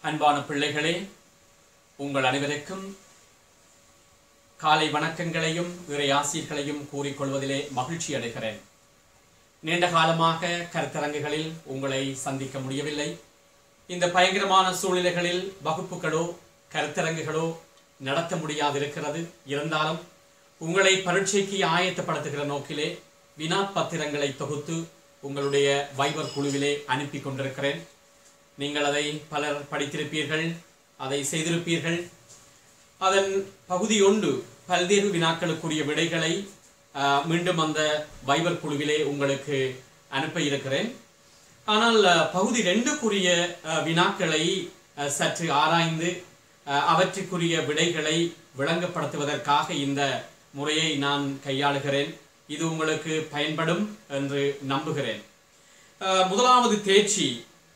அன்பான பிள்ளைகளே உங்கள் அனைவருக்கும் காலை வணக்கங்களையும் இறை ஆசிர்களையும் கூறிக்கொள்வதிலே மகிழ்ச்சி அடைகிறேன் நீண்ட காலமாக கருத்தரங்குகளில் உங்களை சந்திக்க முடியவில்லை இந்த பயங்கரமான சூழ்நிலைகளில் வகுப்புகளோ கருத்தரங்குகளோ நடத்த முடியாதிருக்கிறது இருந்தாலும் உங்களை பரீட்சைக்கு ஆயத்தப்படுத்துகிற நோக்கிலே வினா பத்திரங்களை தொகுத்து உங்களுடைய வைவர் குழுவிலே அனுப்பி கொண்டிருக்கிறேன் நீங்கள் அதை பலர் படித்திருப்பீர்கள் அதை செய்திருப்பீர்கள் அதன் பகுதி ஒன்று பல்வேறு வினாக்களுக்குரிய விடைகளை ஆஹ், மீண்டும் அந்த வைவர் குழுவிலே உங்களுக்கு அனுப்ப இருக்கிறேன் ஆனால் அஹ், பகுதி ரெண்டுக்குரிய அஹ், வினாக்களை அஹ், சற்று ஆராய்ந்து அஹ், அவற்றுக்குரிய விடைகளை விளங்கப்படுத்துவதற்காக இந்த முறையை நான் கையாளுகிறேன் இது உங்களுக்கு பயன்படும் என்று நம்புகிறேன் அஹ், முதலாவது தேர்ச்சி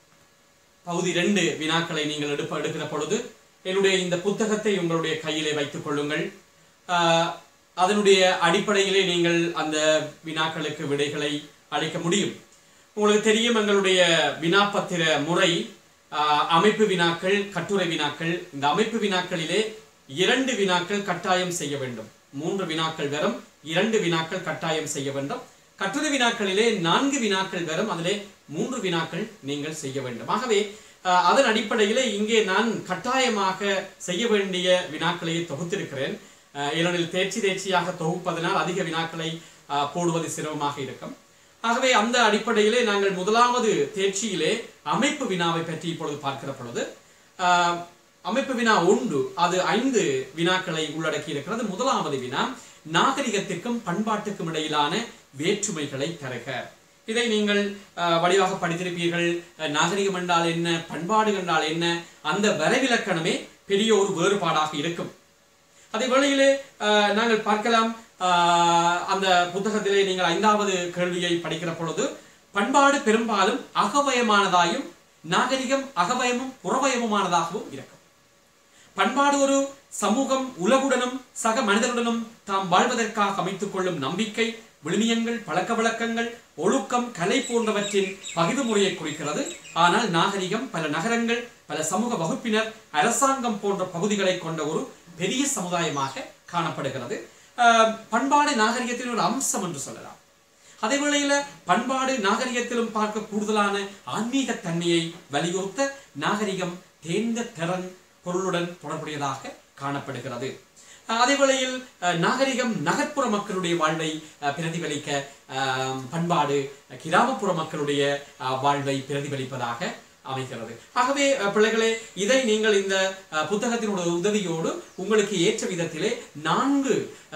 பகுதி ரெண்டு வினாக்களை நீங்கள் எடுப்ப எடுக்கிற பொழுது என்னுடைய இந்த புத்தகத்தை உங்களுடைய கையிலே வைத்துக் கொள்ளுங்கள் ஆஹ், அதனுடைய அடிப்படையிலே நீங்கள் அந்த வினாக்களுக்கு விடைகளை அளிக்க முடியும் உங்களுக்கு தெரியும் எங்களுடைய வினாப்பத்திர முறை ஆஹ், அமைப்பு வினாக்கள் கட்டுரை வினாக்கள் இந்த அமைப்பு வினாக்களிலே இரண்டு வினாக்கள் கட்டாயம் செய்ய வேண்டும் மூன்று வினாக்கள் வரும் இரண்டு வினாக்கள் கட்டாயம் செய்ய வேண்டும் கட்டுரை வினாக்களிலே நான்கு வினாக்கள் வரும் அதிலே மூன்று வினாக்கள் நீங்கள் செய்ய வேண்டும் ஆகவே அஹ், அதன் அடிப்படையிலே இங்கே நான் கட்டாயமாக செய்ய வேண்டிய வினாக்களை தொகுத்திருக்கிறேன் அஹ், ஏனெனில் தேர்ச்சி தேர்ச்சியாக தொகுப்பதனால் அதிக வினாக்களை அஹ், போடுவது சிரமமாக இருக்கும் ஆகவே அந்த அடிப்படையிலே நாங்கள் முதலாவது தேர்ச்சியிலே அமைப்பு வினாவை பற்றி இப்பொழுது பார்க்கிற பொழுது ஆஹ், அமைப்பு வினா ஒன்று அது ஐந்து வினாக்களை உள்ளடக்கி இருக்கிறது முதலாவது வினா நாகரிகத்திற்கும் பண்பாட்டுக்கும் இடையிலான வேற்றுமைகளை தருக இதை நீங்கள் ஆஹ், வடிவாக படித்திருப்பீர்கள் அஹ், நாகரிகம் என்றால் என்ன பண்பாடு என்றால் என்ன அந்த வரைவிலக்கணமே பெரிய ஒரு வேறுபாடாக இருக்கும் அதே வேளையிலே ஆஹ், நாங்கள் பார்க்கலாம் ஆஹ், அந்த புத்தகத்திலே நீங்கள் ஐந்தாவது கேள்வியை படிக்கிற பொழுது பண்பாடு பெரும்பாலும் அகவயமானதாயும் நாகரிகம் அகவயமும் புறவயமுமானதாகவும் இருக்கும் பண்பாடு ஒரு சமூகம் உலகுடனும் சக மனிதருடனும் தாம் வாழ்வதற்காக அமைத்துக் கொள்ளும் நம்பிக்கை விழுமியங்கள் பழக்க வழக்கங்கள் ஒழுக்கம் கலை போன்றவற்றின் பகிர்வு முறையை குறிக்கிறது ஆனால் நாகரிகம் பல நகரங்கள் பல சமூக வகுப்பினர் அரசாங்கம் போன்ற பகுதிகளை கொண்ட ஒரு பெரிய சமுதாயமாக காணப்படுகிறது ஆஹ், பண்பாடு நாகரிகத்தின் ஒரு அம்சம் என்று சொல்லலாம் அதே வேளையில பண்பாடு நாகரிகத்திலும் பார்க்க கூடுதலான ஆன்மீக தன்மையை வலியுறுத்த நாகரிகம் தேர்ந்த திறன் பொருளுடன் தொடர்புடையதாக காணப்படுகிறது அஹ் அதே வேளையில் அஹ், நாகரிகம் நகர்ப்புற மக்களுடைய வாழ்வை அஹ், பிரதிபலிக்க அஹ், பண்பாடு கிராமப்புற மக்களுடைய அஹ், வாழ்வை பிரதிபலிப்பதாக அமைகிறது ஆகவே அஹ், பிள்ளைகளே இதை நீங்கள் இந்த அஹ், புத்தகத்தினுடைய உதவியோடு உங்களுக்கு ஏற்ற விதத்திலே நான்கு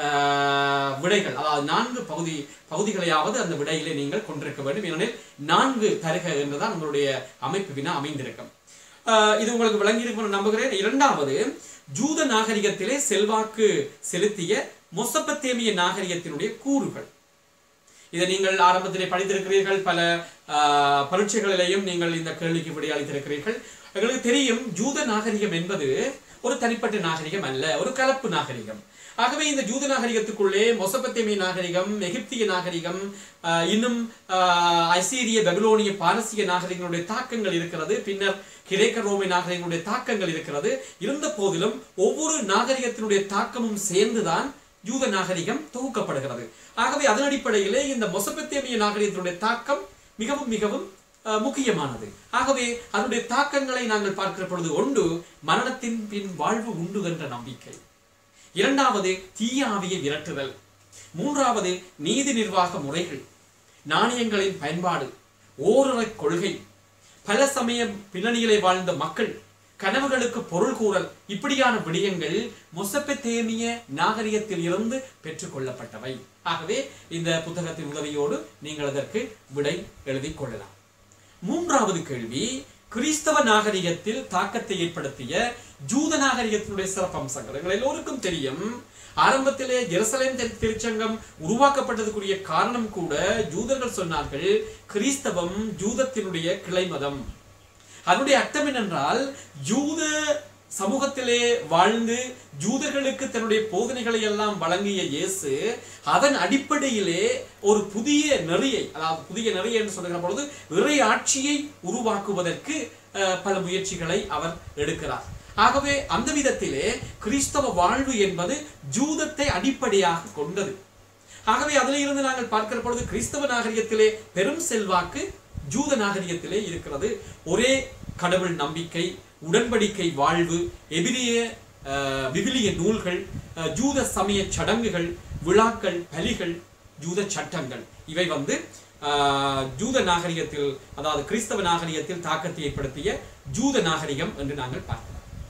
அஹ், விடைகள் அதாவது நான்கு பகுதி பகுதிகளையாவது அந்த விடையிலே நீங்கள் கொண்டிருக்க வேண்டும் ஏனெனில் நான்கு தருக என்றுதான் உங்களுடைய அமைப்பு வினா அமைந்திருக்கும் அஹ், இது உங்களுக்கு விளங்கியிருக்கும் நம்புகிறேன் இரண்டாவது ஜூத நாகரிகத்திலே செல்வாக்கு செலுத்திய மொசப்பத்தேமிய நாகரிகத்தினுடைய கூறுகள் இதை நீங்கள் ஆரம்பத்திலே படித்திருக்கிறீர்கள் பல ஆஹ், பரீட்சைகளிலேயும் நீங்கள் இந்த கேள்விக்கு விடை அளித்திருக்கிறீர்கள் எங்களுக்கு தெரியும் ஜூத நாகரிகம் என்பது ஒரு தனிப்பட்ட நாகரிகம் அல்ல ஒரு கலப்பு நாகரிகம் ஆகவே இந்த ஜூத நாகரிகத்துக்குள்ளே மொசப்பத்தேமிய நாகரிகம் எகிப்திய நாகரிகம் ஆஹ், இன்னும் ஆஹ், அசீரிய பெபிலோனிய பாரசீக நாகரிகங்களுடைய தாக்கங்கள் இருக்கிறது பின்னர் கிரேக்க ரோமை நாகரிகங்களுடைய தாக்கங்கள் இருக்கிறது இருந்த போதிலும் ஒவ்வொரு நாகரிகத்தினுடைய தாக்கமும் சேர்ந்துதான் யூத நாகரிகம் தொகுக்கப்படுகிறது ஆகவே அதன் அடிப்படையிலே இந்த மொசப்பத்தேமிய நாகரிகத்தினுடைய தாக்கம் மிகவும் மிகவும் அஹ், முக்கியமானது ஆகவே அதனுடைய தாக்கங்களை நாங்கள் பார்க்கிற பொழுது ஒன்று மரணத்தின் பின் வாழ்வு உண்டு என்ற நம்பிக்கை இரண்டாவது தீய ஆவியை விரட்டுதல் மூன்றாவது நீதி நிர்வாக முறைகள் நாணயங்களின் பயன்பாடு ஓரிரை கொள்கை பல சமய பின்னணியிலே வாழ்ந்த மக்கள் கனவுகளுக்கு பொருள் கூறல் இப்படியான விடயங்கள் மொசப்பத்தேமிய நாகரிகத்தில் இருந்து பெற்றுக்கொள்ளப்பட்டவை ஆகவே இந்த புத்தகத்தின் உதவியோடு நீங்கள் அதற்கு விடை எழுதிக் கொள்ளலாம் மூன்றாவது கேள்வி கிறிஸ்தவ நாகரிகத்தில் தாக்கத்தை ஏற்படுத்திய ஜூத நாகரிகத்தினுடைய சிறப்பம்சங்கள் எங்கள் எல்லோருக்கும் தெரியும் ஆரம்பத்திலே ஜெருசலேம் திரு- திருச்சங்கம் உருவாக்கப்பட்டதுக்குரிய காரணம் கூட ஜூதர்கள் சொன்னார்கள் கிறிஸ்தவம் ஜூதத்தினுடைய கிளை மதம் அதனுடைய அர்த்தம் என்னென்றால் யூத சமூகத்திலே வாழ்ந்து ஜூதர்களுக்கு தன்னுடைய போதனைகளை எல்லாம் வழங்கிய இயேசு அதன் அடிப்படையிலே ஒரு புதிய நெறியை அதாவது புதிய நெறியை என்று சொல்லுகிற பொழுது இறை ஆட்சியை உருவாக்குவதற்கு அஹ், பல முயற்சிகளை அவர் எடுக்கிறார் ஆகவே அந்த விதத்திலே கிறிஸ்தவ வாழ்வு என்பது ஜூதத்தை அடிப்படையாக கொண்டது ஆகவே அதில் இருந்து நாங்கள் பார்க்கிற பொழுது கிறிஸ்தவ நாகரிகத்திலே பெரும் செல்வாக்கு ஜூத நாகரிகத்திலே இருக்கிறது ஒரே கடவுள் நம்பிக்கை உடன்படிக்கை வாழ்வு எபிரிய அஹ், விவிலிய நூல்கள் அஹ், ஜூத சமய சடங்குகள் விழாக்கள் பலிகள் ஜூத சட்டங்கள் இவை வந்து அஹ், ஜூத நாகரிகத்தில் அதாவது கிறிஸ்தவ நாகரிகத்தில் தாக்கத்தை ஏற்படுத்திய ஜூத நாகரிகம் என்று நாங்கள் பார்க்கலாம்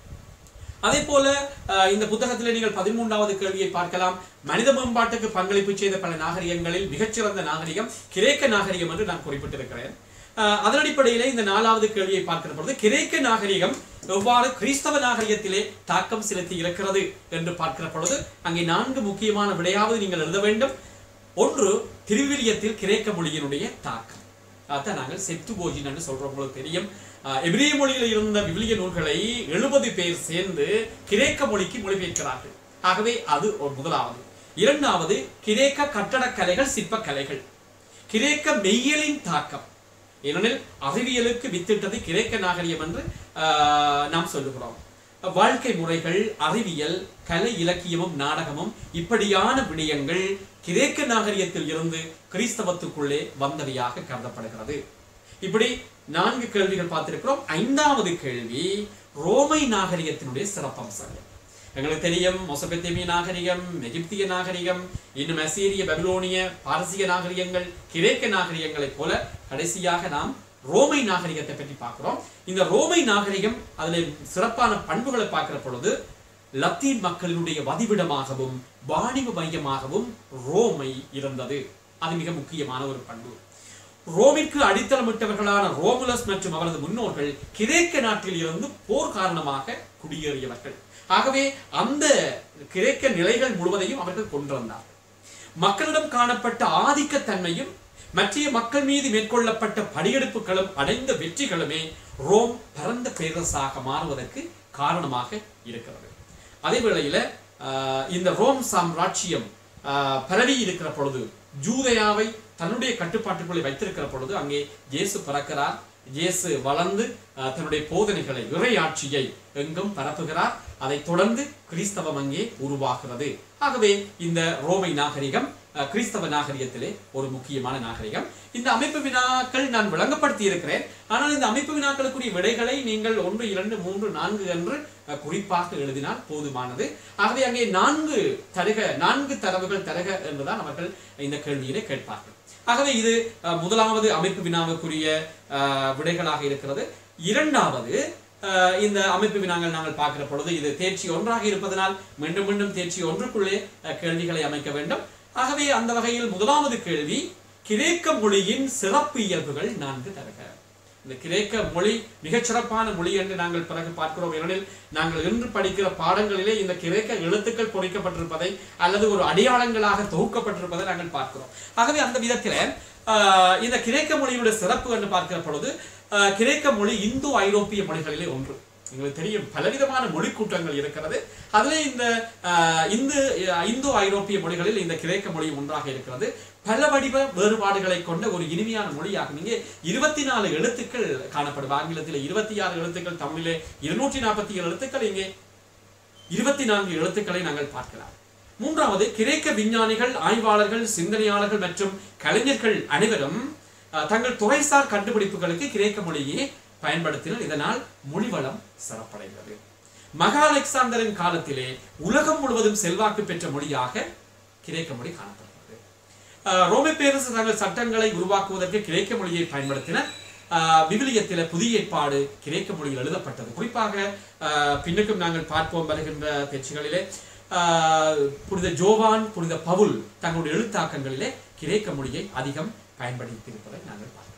அதே போல அஹ், இந்த புத்தகத்தில் நீங்கள் பதிமூன்றாவது கேள்வியை பார்க்கலாம் மனித மேம்பாட்டுக்கு பங்களிப்பு செய்த பல நாகரிகங்களில் மிகச்சிறந்த நாகரிகம் கிரேக்க நாகரிகம் என்று நான் குறிப்பிட்டிருக்கிறேன் அஹ், அதன் அடிப்படையிலே இந்த நாலாவது கேள்வியை பார்க்கிற பொழுது கிரேக்க நாகரிகம் எவ்வாறு கிறிஸ்தவ நாகரிகத்திலே தாக்கம் செலுத்தி இருக்கிறது என்று பார்க்கிற பொழுது அங்கே நான்கு முக்கியமான விடையாவது நீங்கள் எழுத வேண்டும் ஒன்று திருவிலியத்தில் கிரேக்க மொழியினுடைய தாக்கம் அதான் நாங்கள் செப்துகோஜின் என்று சொல்றோம் உங்களுக்கு தெரியும் அஹ், எபிரேய மொழியில் இருந்த விவிலிய நூல்களை எழுபது பேர் சேர்ந்து கிரேக்க மொழிக்கு மொழிபெயர்க்கிறார்கள் ஆகவே அது ஒரு முதலாவது இரண்டாவது கிரேக்க கட்டடக்கலைகள் சிற்பக்கலைகள் கிரேக்க மெய்யியலின் தாக்கம் ஏனெனில் அறிவியலுக்கு வித்திட்டது கிரேக்க நாகரிகம் என்று ஆஹ், நாம் சொல்லுகிறோம் வாழ்க்கை முறைகள் அறிவியல் கலை இலக்கியமும் நாடகமும் இப்படியான விடயங்கள் கிரேக்க நாகரிகத்தில் இருந்து கிறிஸ்தவத்துக்குள்ளே வந்தவையாக கருதப்படுகிறது இப்படி நான்கு கேள்விகள் பார்த்திருக்கிறோம் ஐந்தாவது கேள்வி ரோமை நாகரிகத்தினுடைய சிறப்பம்சங்கள் எங்களுக்கு தெரியும் மொசபெத்தேமிய நாகரிகம் எகிப்திய நாகரிகம் இன்னும் அசீரிய பபிலோனிய பாரசீக நாகரிகங்கள் கிரேக்க நாகரிகங்களைப் போல கடைசியாக நாம் ரோமை நாகரிகத்தை பற்றி பார்க்கிறோம் இந்த ரோமை நாகரிகம் அதுல சிறப்பான பண்புகளை பார்க்கிற பொழுது லத்தீன் மக்களினுடைய வதிவிடமாகவும் வாணிப மையமாகவும் ரோமை இருந்தது அது மிக முக்கியமான ஒரு பண்பு ரோமிற்கு அடித்தளமிட்டவர்களான ரோமுலஸ் மற்றும் அவரது முன்னோர்கள் கிரேக்க நாட்டில் இருந்து போர் காரணமாக குடியேறியவர்கள் ஆகவே அந்த கிரேக்க நிலைகள் முழுவதையும் அவர்கள் கொண்டிருந்தார்கள் மக்களிடம் காணப்பட்ட ஆதிக்கத்தன்மையும் மற்ற மக்கள் மீது மேற்கொள்ளப்பட்ட படையெடுப்புகளும் அடைந்த வெற்றிகளுமே ரோம் பரந்த பேரரசாக மாறுவதற்கு காரணமாக இருக்கிறது அதே வேளையில ஆஹ், இந்த ரோம் சாம்ராஜ்யம் ஆஹ், பரவி இருக்கிற பொழுது ஜூதயாவை தன்னுடைய கட்டுப்பாட்டுக்குள்ளே வைத்திருக்கிற பொழுது அங்கே இயேசு பிறக்கிறார் இயேசு வளர்ந்து ஆஹ், தன்னுடைய போதனைகளை இறையாட்சியை எங்கும் பரப்புகிறார் அதைத் தொடர்ந்து கிறிஸ்தவம் அங்கே உருவாகிறது ஆகவே இந்த ரோமை நாகரிகம் அஹ், கிறிஸ்தவ நாகரிகத்திலே ஒரு முக்கியமான நாகரிகம் இந்த அமைப்பு வினாக்கள் நான் விளங்கப்படுத்தி இருக்கிறேன் ஆனால் இந்த அமைப்பு வினாக்களுக்குரிய விடைகளை நீங்கள் ஒன்று இரண்டு மூன்று நான்கு என்று அஹ், குறிப்பாக எழுதினால் போதுமானது ஆகவே அங்கே நான்கு தருக நான்கு தரவுகள் தருக என்றுதான் அவர்கள் இந்த கேள்வியிலே கேட்பார்கள் ஆகவே இது அஹ், முதலாவது அமைப்பு வினாவுக்குரிய அஹ், விடைகளாக இருக்கிறது இரண்டாவது அஹ், இந்த அமைப்பு வினாங்கள் நாங்கள் பார்க்கிற பொழுது இது தேர்ச்சி ஒன்றாக இருப்பதனால் மீண்டும் மீண்டும் தேர்ச்சி ஒன்றுக்குள்ளே அஹ், கேள்விகளை அமைக்க வேண்டும் ஆகவே அந்த வகையில் முதலாவது கேள்வி கிரேக்க மொழியின் சிறப்பு இயல்புகள் நான்கு தருக இந்த கிரேக்க மொழி மிகச் சிறப்பான மொழி என்று நாங்கள் பிறகு பார்க்கிறோம் ஏனெனில் நாங்கள் இன்று படிக்கிற பாடங்களிலே இந்த கிரேக்க எழுத்துக்கள் பொறிக்கப்பட்டிருப்பதை அல்லது ஒரு அடையாளங்களாக தொகுக்கப்பட்டிருப்பதை நாங்கள் பார்க்கிறோம் ஆகவே அந்த விதத்தில் ஆஹ், இந்த கிரேக்க மொழியினுடைய சிறப்பு என்று பார்க்கிற பொழுது ஆஹ், கிரேக்க மொழி இந்தோ ஐரோப்பிய மொழிகளிலே ஒன்று எங்களுக்கு தெரியும் பலவிதமான மொழி கூட்டங்கள் இருக்கிறது அதிலே இந்த ஆஹ், இந்து இந்தோ ஐரோப்பிய மொழிகளில் இந்த கிரேக்க மொழி ஒன்றாக இருக்கிறது பல வடிவ வேறுபாடுகளை கொண்ட ஒரு இனிமையான மொழியாகும் இங்கே இருபத்தி நாலு எழுத்துக்கள் காணப்படும் ஆங்கிலத்தில் இருபத்தி ஆறு எழுத்துக்கள் தமிழிலே இருநூற்றி நாற்பத்தி ஏழு எழுத்துக்கள் இங்கே இருபத்தி நான்கு எழுத்துக்களை நாங்கள் பார்க்கலாம் மூன்றாவது கிரேக்க விஞ்ஞானிகள் ஆய்வாளர்கள் சிந்தனையாளர்கள் மற்றும் கலைஞர்கள் அனைவரும் அஹ், தங்கள் துறைசார் கண்டுபிடிப்புகளுக்கு கிரேக்க மொழியை பயன்படுத்தினர் இதனால் மொழிவளம் சிறப்படைந்தது மகா அலெக்சாந்தரின் காலத்திலே உலகம் முழுவதும் செல்வாக்கு பெற்ற மொழியாக கிரேக்க மொழி காணப்படுகிறது அஹ், ரோமை பேரரசு தங்கள் சட்டங்களை உருவாக்குவதற்கு கிரேக்க மொழியை பயன்படுத்தினர் அஹ், விவிலியத்தில புதிய ஏற்பாடு கிரேக்க மொழியில் எழுதப்பட்டது குறிப்பாக அஹ், பின்னுக்கும் நாங்கள் பார்ப்போம் வருகின்ற பேச்சுகளிலே அஹ், புனித ஜோவான் புனித பவுல் தங்களுடைய எழுத்தாக்கங்களிலே கிரேக்க மொழியை அதிகம் பயன்படுத்தியிருப்பதை நாங்கள் பார்க்கிறோம்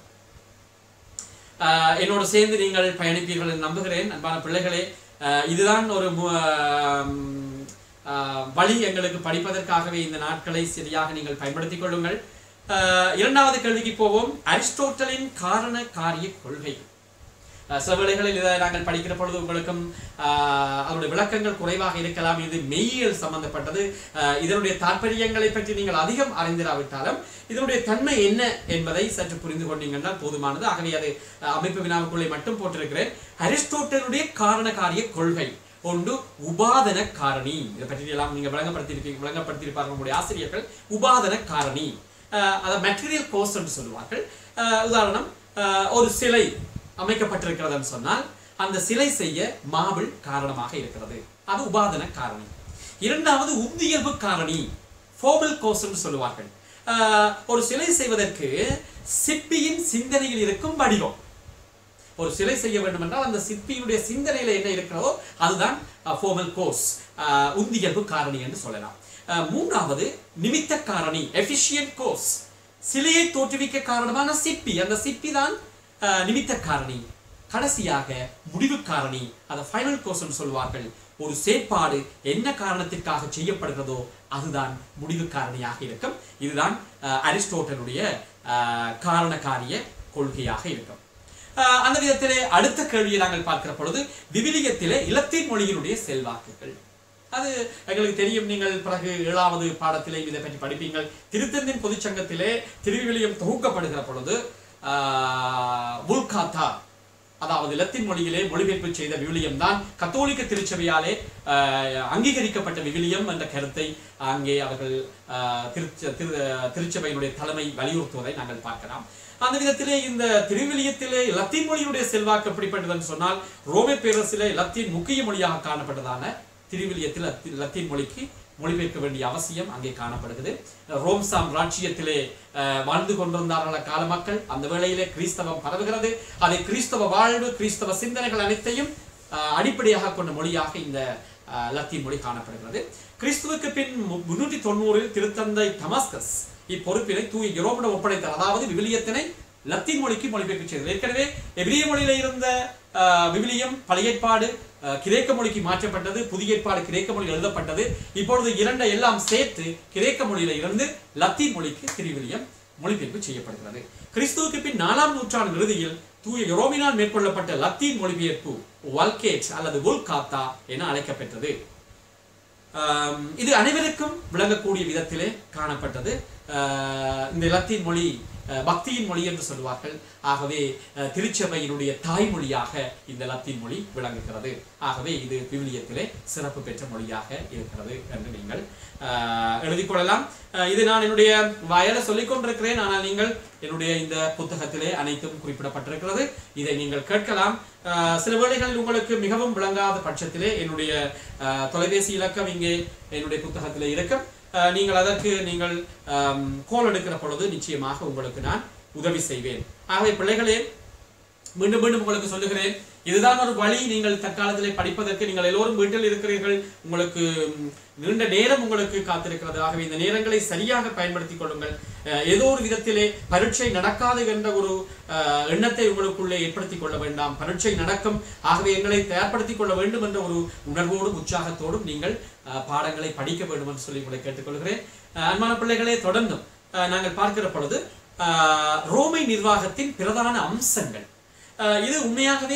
ஆஹ் என்னோடு சேர்ந்து நீங்கள் பயணிப்பீர்கள் என்று நம்புகிறேன் அன்பான பிள்ளைகளே ஆஹ் இதுதான் ஒரு மு- ஆம், ஆஹ் வழி எங்களுக்கு படிப்பதற்காகவே இந்த நாட்களை சரியாக நீங்கள் பயன்படுத்திக் கொள்ளுங்கள் ஆஹ் இரண்டாவது கேள்விக்கு போவோம் அரிஸ்டோட்டலின் காரண காரிய கொள்கை அஹ், சில வேளைகளில் இதை நாங்கள் படிக்கிற பொழுது உங்களுக்கும் ஆஹ், அதனுடைய விளக்கங்கள் குறைவாக இருக்கலாம் இது மெய்யியல் சம்பந்தப்பட்டது அஹ், இதனுடைய தாற்பயங்களை பற்றி நீங்கள் அதிகம் அறிந்திராவிட்டாலும் இதனுடைய தன்மை என்ன என்பதை சற்று புரிந்து கொண்டீங்கன்னா போதுமானது ஆகவே அது அஹ், அமைப்பு வினாவுக்குள்ளே மட்டும் போட்டிருக்கிறேன் அரிஸ்டோட்டலுடைய காரண காரிய கொள்கை ஒன்று உபாதன காரணி இதை பற்றி எல்லாம் நீங்க விளங்கப்படுத்தியிருப்பீங்க விளங்கப்படுத்தியிருப்பார்கள் உங்களுடைய ஆசிரியர்கள் உபாதன காரணி அஹ், அதை மெட்டீரியல் கோஸ்ட் என்று சொல்லுவார்கள் அஹ், உதாரணம் அஹ், ஒரு சிலை அமைக்கப்பட்டிருக்கிறதுன்னு சொன்னால் அந்த சிலை செய்ய மாபிள் காரணமாக இருக்கிறது அது உபாதன காரணி இரண்டாவது உந்தியல்பு காரணி ஃபோமல் கோஸ்ட் சொல்லுவார்கள் அஹ், ஒரு சிலை செய்வதற்கு சிற்பியின் சிந்தனையில் இருக்கும் வடிவம் ஒரு சிலை செய்ய வேண்டும் என்றால் அந்த சிற்பியினுடைய சிந்தனையில என்ன இருக்கிறதோ அதுதான் ஃபோமல் கோர்ஸ் உந்தியல்பு காரணி என்று சொல்லலாம் அஹ், மூன்றாவது நிமித்த காரணி எஃபிஷியன்ட் கோர்ஸ் சிலையை தோற்றுவிக்க காரணமான சிற்பி அந்த சிற்பி தான் அஹ், நிமித்த காரணி கடைசியாக முடிவு காரணி அதை ஃபைனல் கோர்ஸ் சொல்வார்கள் ஒரு செயற்பாடு என்ன காரணத்திற்காக செய்யப்படுகிறதோ அதுதான் முடிவு காரணியாக இருக்கும் இதுதான் அஹ், அரிஸ்டோட்டலுடைய அஹ், காரண காரிய கொள்கையாக இருக்கும் ஆஹ் அந்த விதத்திலே அடுத்த கேள்வியை நாங்கள் பார்க்கிற பொழுது விவிலியத்திலே இலத்தீன் மொழியினுடைய செல்வாக்குகள் அது எங்களுக்கு தெரியும் நீங்கள் பிறகு ஏழாவது பாடத்திலே இதை பற்றி படிப்பீங்கள் திருத்தந்தின் பொதுச்சங்கத்திலே திருவிவிலியம் தொகுக்கப்படுகிற பொழுது ஆஹ் வுல்காத்தா அதாவது லத்தீன் மொழியிலே மொழிபெயர்ப்பு செய்த விவிலியம் தான் கத்தோலிக்க திருச்சபையாலே ஆஹ், அங்கீகரிக்கப்பட்ட விவிலியம் என்ற கருத்தை அங்கே அவர்கள் ஆஹ், திருச்ச- திரு திருச்சபையினுடைய தலைமை வலியுறுத்துவதை நாங்கள் பார்க்கலாம் அந்த விதத்திலே இந்த திருவிலியத்திலே லத்தீன் மொழியினுடைய செல்வாக்கு எப்படிப்பட்டதுன்னு சொன்னால் ரோமே பேரரசிலே லத்தீன் முக்கிய மொழியாக காணப்பட்டதான திருவிலியத்தில் லத்தி- லத்தீன் மொழிக்கு மொழிபெயர்க்க வேண்டிய அவசியம் அங்கே காணப்படுகிறது ரோம் சாம்ராஜ்யத்திலே அஹ், வாழ்ந்து கொண்டிருந்தார்கள் கால மக்கள் அந்த வேளையிலே கிறிஸ்தவம் பரவுகிறது அதை கிறிஸ்தவ வாழ்வு கிறிஸ்தவ சிந்தனைகள் அனைத்தையும் அஹ், அடிப்படையாக கொண்ட மொழியாக இந்த அஹ், லத்தீன் மொழி காணப்படுகிறது கிறிஸ்துவுக்கு பின் மு- முன்னூற்றி தொண்ணூறில் திருத்தந்தை தமாஸ்கஸ் இப்பொறுப்பினை தூய யூரோப்பிடம் ஒப்படைத்தார் அதாவது விவிலியத்தினை லத்தீன் மொழிக்கு மொழிபெயர்ப்பு செய்தது ஏற்கனவே எபிரிய மொழியில இருந்த அஹ், விவிலியம் பழைய ஏற்பாடு அஹ், கிரேக்க மொழிக்கு மாற்றப்பட்டது புதிய ஏற்பாடு கிரேக்க மொழியில் எழுதப்பட்டது இப்பொழுது இரண்டை எல்லாம் சேர்த்து கிரேக்க மொழியில இருந்து லத்தீன் மொழிக்கு திருவிலியம் மொழிபெயர்ப்பு செய்யப்படுகிறது கிறிஸ்துவுக்கு பின் நாலாம் நூற்றாண்டு இறுதியில் தூய யூரோமினால் மேற்கொள்ளப்பட்ட லத்தீன் மொழிபெயர்ப்பு வல்கேட் அல்லது வுல்காத்தா என அழைக்கப்பெற்றது ஆம், இது அனைவருக்கும் விளங்கக்கூடிய விதத்திலே காணப்பட்டது ஆஹ், இந்த லத்தீன் மொழி அஹ், பக்தியின் மொழி என்று சொல்வார்கள் ஆகவே அஹ், திருச்சபையினுடைய தாய்மொழியாக இந்த லத்தீன் மொழி விளங்குகிறது ஆகவே இது விவிலியத்திலே சிறப்பு பெற்ற மொழியாக இருக்கிறது என்று நீங்கள் ஆஹ், எழுதிக் கொள்ளலாம் அஹ், இது நான் என்னுடைய வாயால சொல்லிக் கொண்டிருக்கிறேன் ஆனால் நீங்கள் என்னுடைய இந்த புத்தகத்திலே அனைத்தும் குறிப்பிடப்பட்டிருக்கிறது இதை நீங்கள் கேட்கலாம் ஆஹ், சில வேளைகளில் உங்களுக்கு மிகவும் விளங்காத பட்சத்திலே என்னுடைய ஆஹ், தொலைபேசி இலக்கம் இங்கே என்னுடைய புத்தகத்திலே இருக்கும் ஆஹ், நீங்கள் அதற்கு நீங்கள் கோல் எடுக்கிற பொழுது நிச்சயமாக உங்களுக்கு நான் உதவி செய்வேன் ஆகவே பிள்ளைகளே மீண்டும் மீண்டும் உங்களுக்கு சொல்லுகிறேன் இதுதான் ஒரு வழி நீங்கள் தற்காலத்திலே படிப்பதற்கு நீங்கள் எல்லோரும் வீட்டில் இருக்கிறீர்கள் உங்களுக்கு ம், நீண்ட நேரம் உங்களுக்கு காத்திருக்கிறது ஆகவே இந்த நேரங்களை சரியாக பயன்படுத்திக் கொள்ளுங்கள் அஹ், ஏதோ ஒரு விதத்திலே பரீட்சை நடக்காது என்ற ஒரு அஹ், எண்ணத்தை உங்களுக்குள்ளே ஏற்படுத்திக் கொள்ள வேண்டாம் பரீட்சை நடக்கும் ஆகவே எங்களை தயார்படுத்திக் கொள்ள வேண்டும் என்ற ஒரு உணர்வோடும் உற்சாகத்தோடும் நீங்கள் அஹ், பாடங்களை படிக்க வேண்டும் என்று சொல்லி உங்களை கேட்டுக்கொள்கிறேன் அஹ், அன்பான பிள்ளைகளே தொடர்ந்தும் அஹ், நாங்கள் பார்க்கிற பொழுது அஹ், ரோமை நிர்வாகத்தின் பிரதான அம்சங்கள் அஹ் இது உண்மையாகவே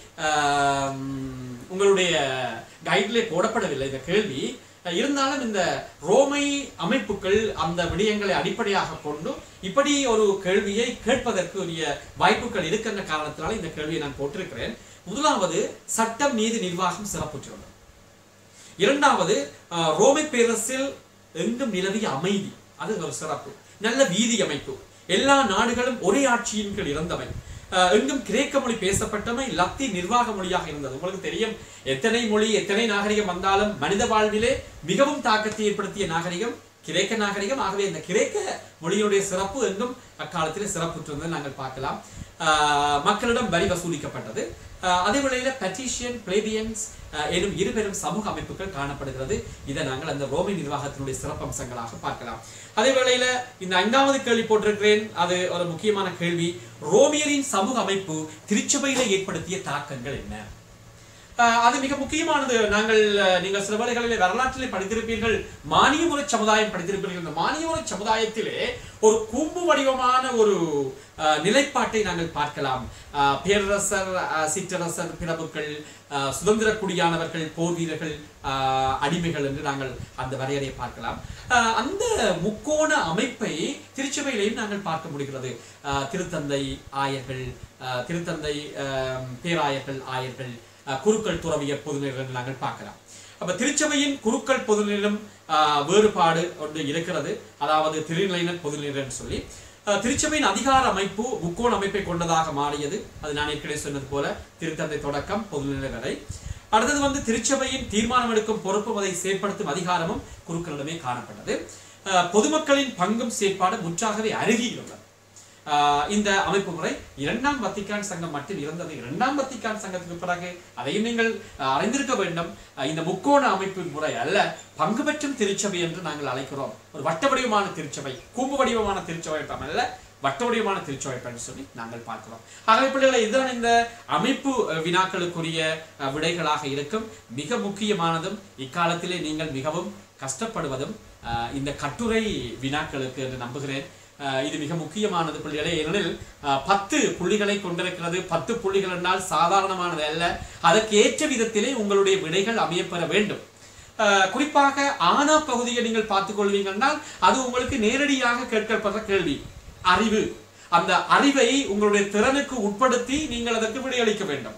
ஆம், உங்களுடைய கைட்லே போடப்படவில்லை இந்த கேள்வி அஹ் இருந்தாலும் இந்த ரோமை அமைப்புகள் அந்த விடயங்களை அடிப்படையாக கொண்டு இப்படி ஒரு கேள்வியை கேட்பதற்கு உரிய வாய்ப்புகள் இருக்கின்ற காரணத்தினால இந்த கேள்வியை நான் போட்டிருக்கிறேன் முதலாவது சட்டம் நீதி நிர்வாகம் சிறப்புற்றுள்ளது இரண்டாவது அஹ், ரோமை பேரரசில் எங்கும் நிலவிய அமைதி அது ஒரு சிறப்பு நல்ல வீதி அமைப்பு எல்லா நாடுகளும் ஒரே ஆட்சியின் கீழ் இருந்தவை அஹ், எங்கும் கிரேக்க மொழி பேசப்பட்டமை லத்தீன் நிர்வாக மொழியாக இருந்தது உங்களுக்கு தெரியும் எத்தனை மொழி எத்தனை நாகரிகம் வந்தாலும் மனித வாழ்விலே மிகவும் தாக்கத்தை ஏற்படுத்திய நாகரிகம் கிரேக்க நாகரிகம் ஆகவே இந்த கிரேக்க மொழியுடைய சிறப்பு எங்கும் அக்காலத்திலே சிறப்புற்றிருந்ததை நாங்கள் பார்க்கலாம் ஆஹ் மக்களிடம் வரி வசூலிக்கப்பட்டது ஆஹ் அதே வேளையில பட்டிஷியன் பிளேபியன்ஸ் எனும் இருபெரும் சமூக அமைப்புகள் காணப்படுகிறது இதை நாங்கள் அந்த ரோமை நிர்வாகத்தினுடைய சிறப்பம்சங்களாக பார்க்கலாம் அதே வேளையில இந்த ஐந்தாவது கேள்வி போட்டிருக்கிறேன் அது ஒரு முக்கியமான கேள்வி ரோமியரின் சமூக அமைப்பு திருச்சபையில ஏற்படுத்திய தாக்கங்கள் என்ன அஹ், அது மிக முக்கியமானது நாங்கள் அஹ், நீங்கள் சில வேளைகளிலே வரலாற்றிலே படித்திருப்பீர்கள் மானியமுறை சமுதாயம் படித்திருப்பீர்கள் இந்த மானியமுறை சமுதாயத்திலே ஒரு கூம்பு வடிவமான ஒரு அஹ், நிலைப்பாட்டை நாங்கள் பார்க்கலாம் அஹ், பேரரசர் அஹ், சிற்றரசர் பிரபுக்கள் அஹ், சுதந்திர குடியானவர்கள் போர் வீரர்கள் அஹ், அடிமைகள் என்று நாங்கள் அந்த வரையறையை பார்க்கலாம் அஹ், அந்த முக்கோண அமைப்பை திருச்சபையிலையும் நாங்கள் பார்க்க முடிகிறது அஹ், திருத்தந்தை ஆயர்கள் அஹ், திருத்தந்தை அஹ், பேராயர்கள் ஆயர்கள் அஹ், குருக்கள் துறவியர் பொதுநிலை என்று நாங்கள் பார்க்கலாம் அப்ப திருச்சபையின் குருக்கள் பொதுநிலம் ஆஹ், வேறுபாடு ஒன்று இருக்கிறது அதாவது திருநிலையினர் பொதுநிலைன்னு சொல்லி ஆஹ், திருச்சபையின் அதிகார அமைப்பு முக்கோண அமைப்பை கொண்டதாக மாறியது அது நான் ஏற்கனவே சொன்னது போல திருத்தந்தை தொடக்கம் பொதுநிலை வரை அடுத்தது வந்து திருச்சபையின் தீர்மானம் எடுக்கும் பொறுப்பும் அதை செயற்படுத்தும் அதிகாரமும் குருக்களிடமே காணப்பட்டது ஆஹ், பொதுமக்களின் பங்கும் செயற்பாடு முற்றாகவே அருகியுள்ளது ஆஹ் இந்த அமைப்பு முறை இரண்டாம் வத்திக்கான் சங்கம் மட்டும் இருந்தது இரண்டாம் வத்திக்கான் சங்கத்துக்கு பிறகு அதையும் நீங்கள் ஆஹ், அறிந்திருக்க வேண்டும் ஆஹ் இந்த முக்கோண அமைப்பு முறை அல்ல பங்கு பெற்றும் திருச்சபை என்று நாங்கள் அழைக்கிறோம் ஒரு வட்ட வடிவமான திருச்சபை கூம்பு வடிவமான திருச்சபை அல்ல வட்ட வடிவமான திருச்சபை என்று சொல்லி நாங்கள் பார்க்கிறோம் ஆகவே பிள்ளைகளை இதுதான் இந்த அமைப்பு அஹ், வினாக்களுக்குரிய அஹ், விடைகளாக இருக்கும் மிக முக்கியமானதும் இக்காலத்திலே நீங்கள் மிகவும் கஷ்டப்படுவதும் அஹ், இந்த கட்டுரை வினாக்களுக்கு என்று நம்புகிறேன் அஹ் இது மிக முக்கியமானது புள்ளிகளே ஏனெனில் அஹ், பத்து புள்ளிகளை கொண்டிருக்கிறது பத்து புள்ளிகள் என்றால் சாதாரணமானது அல்ல அதற்கு ஏற்ற விதத்திலே உங்களுடைய விடைகள் அமையப்பெற வேண்டும் அஹ், குறிப்பாக ஆனா பகுதியை நீங்கள் பார்த்துக் கொள்வீங்கன்னால் அது உங்களுக்கு நேரடியாக கேட்கப்படுற கேள்வி அறிவு அந்த அறிவை உங்களுடைய திறனுக்கு உட்படுத்தி நீங்கள் அதற்கு விடையளிக்க வேண்டும்